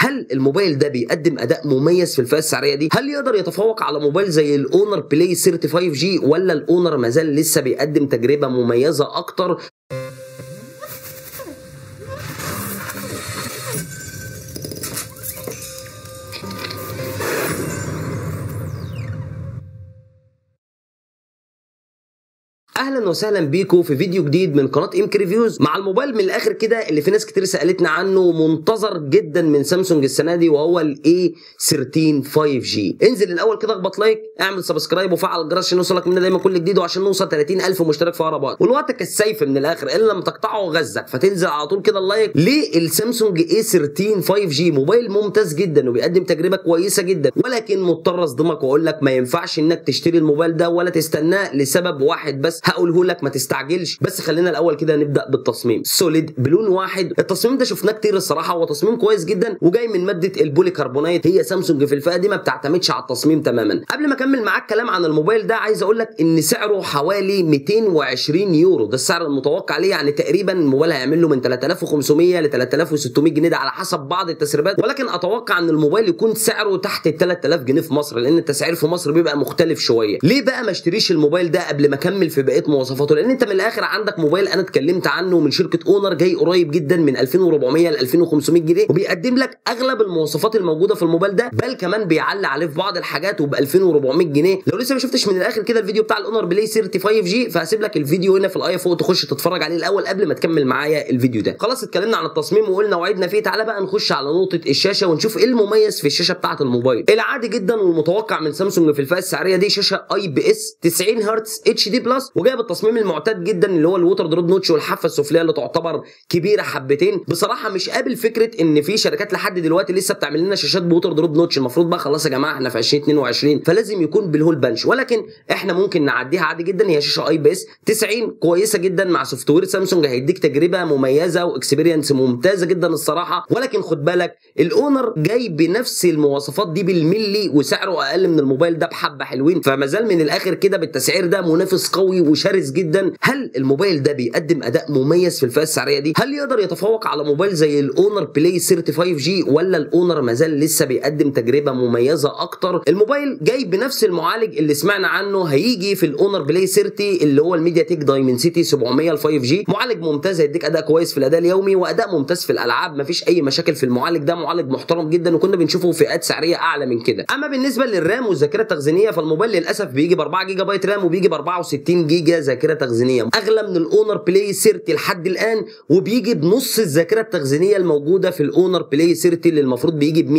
هل الموبايل ده بيقدم اداء مميز في الفئه السعريه دي هل يقدر يتفوق على موبايل زي الاونر بلاي 35 جي ولا الاونر مازال لسه بيقدم تجربه مميزه اكتر اهلا وسهلا بيكم في فيديو جديد من قناه ام ريفيوز مع الموبايل من الاخر كده اللي في ناس كتير سالتنا عنه منتظر جدا من سامسونج السنه دي وهو الاي 13 5 جي انزل الاول كده اخبط لايك اعمل سبسكرايب وفعل الجرس عشان يوصلك مننا دايما كل جديد وعشان نوصل 30000 مشترك في بعض والوقت كالسيف من الاخر الا لما تقطعه غزك فتنزل على طول كده اللايك ليه السامسونج اي 13 5 جي موبايل ممتاز جدا وبيقدم تجربه كويسه جدا ولكن مضطر اصدمك واقول لك ما ينفعش انك تشتري الموبايل ده ولا تستناه لسبب واحد بس هقوله لك ما تستعجلش بس خلينا الاول كده نبدا بالتصميم سوليد بلون واحد التصميم ده شفناه كتير الصراحه هو تصميم كويس جدا وجاي من ماده البولي كربونايت هي سامسونج في الفئه دي ما بتعتمدش على التصميم تماما قبل ما اكمل معاك كلام عن الموبايل ده عايز اقول لك ان سعره حوالي 220 يورو ده السعر المتوقع عليه يعني تقريبا الموبايل هيعمل له من 3500 ل 3600 جنيه ده على حسب بعض التسريبات ولكن اتوقع ان الموبايل يكون سعره تحت ال 3000 جنيه في مصر لان التسعير في مصر بيبقى مختلف شويه ليه بقى ما اشتريش الموبايل ده قبل ما اكمل في بقيه مواصفاته لان انت من الاخر عندك موبايل انا اتكلمت عنه من شركه اونر جاي قريب جدا من 2400 ل 2500 جنيه وبيقدم لك اغلب المواصفات الموجوده في الموبايل ده بل كمان بيعلي عليه في بعض الحاجات وب 2400 جنيه لو لسه ما شفتش من الاخر كده الفيديو بتاع الاونر بلاي 35 جي فهسيب لك الفيديو هنا في الاي فوق تخش تتفرج عليه الاول قبل ما تكمل معايا الفيديو ده خلاص اتكلمنا عن التصميم وقلنا وعدنا فيه تعالى بقى نخش على نقطه الشاشه ونشوف ايه المميز في الشاشه بتاعه الموبايل العادي جدا والمتوقع من سامسونج في الفئه السعريه دي شاشه اي بي اس 90 هرتز اتش دي بلس وجايه بالتصميم المعتاد جدا اللي هو الووتر دروب نوتش والحافه السفليه اللي تعتبر كبيره حبتين بصراحه مش قابل فكره ان في شركات لحد دلوقتي لسه بتعمل لنا شاشات بووتر دروب نوتش المفروض بقى خلاص يا جماعه احنا في 2022 فلازم يكون بالهول بنش ولكن احنا ممكن نعديها عادي جدا هي شاشه اي بي اس 90 كويسه جدا مع سوفت وير سامسونج هيديك تجربه مميزه واكسبيرينس ممتازه جدا الصراحه ولكن خد بالك الاونر جاي بنفس المواصفات دي بالملي وسعره اقل من الموبايل ده بحبه حلوين فما زال من الاخر كده بالتسعير ده منافس قوي وشرس جدا هل الموبايل ده بيقدم اداء مميز في الفئه السعريه دي هل يقدر يتفوق على موبايل زي الاونر بلاي 35 جي ولا الاونر مازال لسه بيقدم تجربه مميزه اكتر الموبايل جاي بنفس المعالج اللي سمعنا عنه هيجي في الاونر بلاي 30 اللي هو الميديا تيك دايمنسيتي 700 ال 5 جي معالج ممتاز هيديك اداء كويس في الاداء اليومي واداء ممتاز في الالعاب مفيش اي مشاكل في المعالج ده معالج محترم جدا وكنا بنشوفه في فئات سعريه اعلى من كده اما بالنسبه للرام والذاكره التخزينيه فالموبايل للاسف بيجي ب 4 جيجا بايت رام وبيجي ب 64 جيجا ذاكره تخزينيه اغلى من الاونر بلاي 30 لحد الان وبيجي بنص الذاكره التخزينيه الموجوده في الاونر بلاي 30 اللي المفروض بيجي ب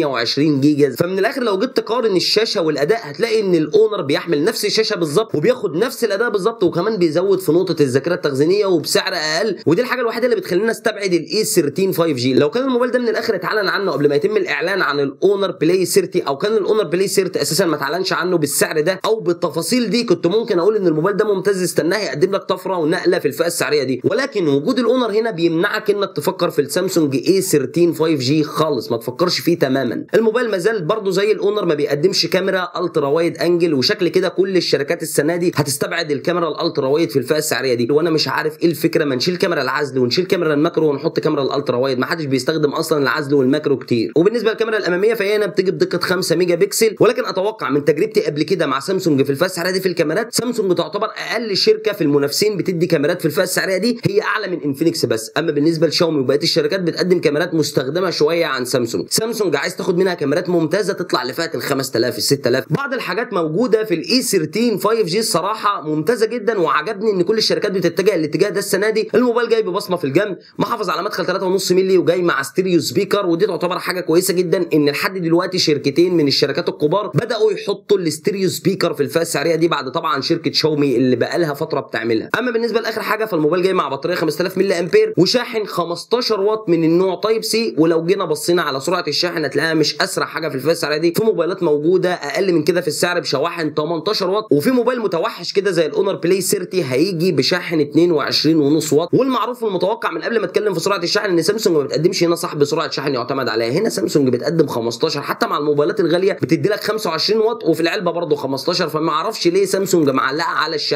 128 جيجا فمن الاخر لو جيت تقارن الشاشه والاداء هتلاقي ان الاونر بيحمل نفس الشاشه بالظبط وبياخد نفس الاداء بالظبط وكمان بيزود في نقطه الذاكره التخزينيه وبسعر اقل ودي الحاجه الوحيده اللي بتخلينا نستبعد الاي 13 5 جي لو كان الموبايل ده من الاخر اتعلن عنه قبل ما يتم الاعلان عن الاونر بلاي 30 او كان الاونر بلاي 30 اساسا ما اتعلنش عنه بالسعر ده او بالتفاصيل دي كنت ممكن اقول ان الموبايل ده ممتاز استناه يقدم لك طفره ونقله في الفئه السعريه دي ولكن وجود الاونر هنا بيمنعك انك تفكر في السامسونج اي 13 5 جي خالص ما تفكرش فيه تماما الموبايل ما زال برضه زي الاونر ما بيقدمش كاميرا الترا وايد انجل وشكل كده كل الشركات السنه دي هتستبعد الكاميرا الالترا وايد في الفئه السعريه دي وانا مش عارف ايه الفكره ما نشيل كاميرا العزل ونشيل كاميرا الماكرو ونحط كاميرا الالترا وايد ما حدش بيستخدم اصلا العزل والماكرو كتير وبالنسبه للكاميرا الاماميه فهي هنا بتيجي بدقه 5 ميجا بكسل ولكن اتوقع من تجربتي قبل كده مع سامسونج في الفئه السعريه دي في الكاميرات سامسونج تعتبر اقل شركه في المنافسين بتدي كاميرات في الفئه السعريه دي هي اعلى من انفينكس بس اما بالنسبه لشاومي وبقيه الشركات بتقدم كاميرات مستخدمه شويه عن سامسونج سامسونج عايز تاخد منها كاميرات ممتازه تطلع لفئه ال 5000 ال 6000 بعض الحاجات موجوده في الاي 13 5 جي الصراحه ممتازه جدا وعجبني ان كل الشركات بتتجه الاتجاه ده السنه دي الموبايل جاي ببصمه في الجنب محافظ على مدخل 3.5 مللي وجاي مع ستيريو سبيكر ودي تعتبر حاجه كويسه جدا ان لحد دلوقتي شركتين من الشركات الكبار بداوا يحطوا الاستيريو سبيكر في الفئه السعريه دي بعد طبعا شركه شاومي اللي بقالها فتره بتعملها اما بالنسبه لاخر حاجه فالموبايل جاي مع بطاريه 5000 ملي امبير وشاحن 15 واط من النوع تايب سي ولو جينا بصينا على سرعه الشاحن هتلاقيها مش اسرع حاجه في الفئه السعريه دي في موبايلات موجوده اقل من كده في السعر بشواحن 18 واط وفي موبايل متوحش كده زي الاونر بلاي 30 هيجي بشاحن 22.5 واط والمعروف والمتوقع من قبل ما اتكلم في سرعه الشحن ان سامسونج ما بتقدمش هنا صاحب سرعه شحن يعتمد عليها هنا سامسونج بتقدم 15 حتى مع الموبايلات الغاليه بتدي لك 25 واط وفي العلبه برضه 15 فما اعرفش ليه سامسونج معلقه على الشحن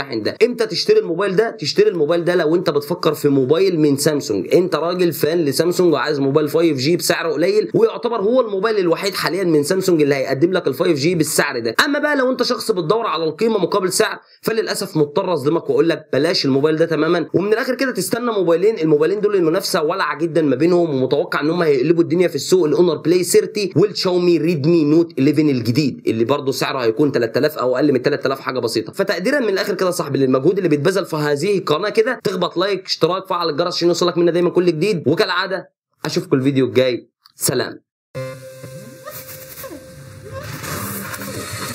الشاحن ده امتى تشتري الموبايل ده تشتري الموبايل ده لو انت بتفكر في موبايل من سامسونج انت راجل فان لسامسونج وعايز موبايل 5 جي بسعر قليل ويعتبر هو الموبايل الوحيد حاليا من سامسونج اللي هيقدم لك ال 5 جي بالسعر ده اما بقى لو انت شخص بتدور على القيمه مقابل سعر فللاسف مضطر اصدمك واقول لك بلاش الموبايل ده تماما ومن الاخر كده تستنى موبايلين الموبايلين دول المنافسه ولعه جدا ما بينهم ومتوقع ان هم هيقلبوا الدنيا في السوق الاونر بلاي 30 والشاومي ريدمي نوت 11 الجديد اللي برضه سعره هيكون 3000 او اقل من 3000 حاجه بسيطه فتقديرا من الاخر كده يا صاحبي للمجهود اللي بيتبذل في هذه القناه كده تخبط لايك اشتراك فعل الجرس عشان يوصلك منا دايما كل جديد وكالعاده اشوفكم الفيديو الجاي سلام